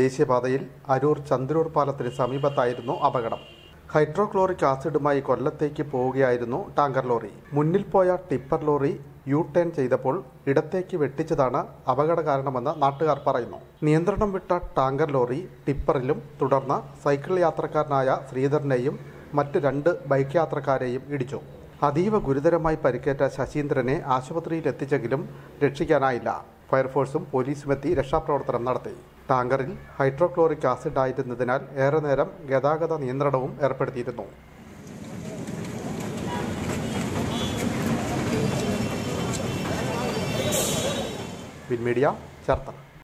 ദേശീയപാതയിൽ അരൂർ ചന്ദ്രൂർ പാലത്തിന് സമീപത്തായിരുന്നു അപകടം ഹൈഡ്രോക്ലോറിക് ആസിഡുമായി കൊല്ലത്തേക്ക് പോവുകയായിരുന്നു ടാങ്കർ ലോറി മുന്നിൽ പോയ ടിപ്പർ ലോറി യു ടേൺ ചെയ്തപ്പോൾ ഇടത്തേക്ക് വെട്ടിച്ചതാണ് അപകട കാരണമെന്ന് നാട്ടുകാർ പറയുന്നു നിയന്ത്രണം വിട്ട ടാങ്കർ ലോറി ടിപ്പറിലും തുടർന്ന് സൈക്കിൾ യാത്രക്കാരനായ ശ്രീധരനെയും മറ്റ് രണ്ട് ബൈക്ക് യാത്രക്കാരെയും ഇടിച്ചു അതീവ ഗുരുതരമായി പരിക്കേറ്റ ശശീന്ദ്രനെ ആശുപത്രിയിൽ എത്തിച്ചെങ്കിലും രക്ഷിക്കാനായില്ല ഫയർഫോഴ്സും പോലീസും എത്തി രക്ഷാപ്രവർത്തനം നടത്തി ടാങ്കറിൽ ഹൈഡ്രോക്ലോറിക് ആസിഡ് ആയിരുന്നതിനാൽ ഏറെ നേരം ഗതാഗത നിയന്ത്രണവും ഏർപ്പെടുത്തിയിരുന്നു വിൻമീഡിയ ചേർത്തല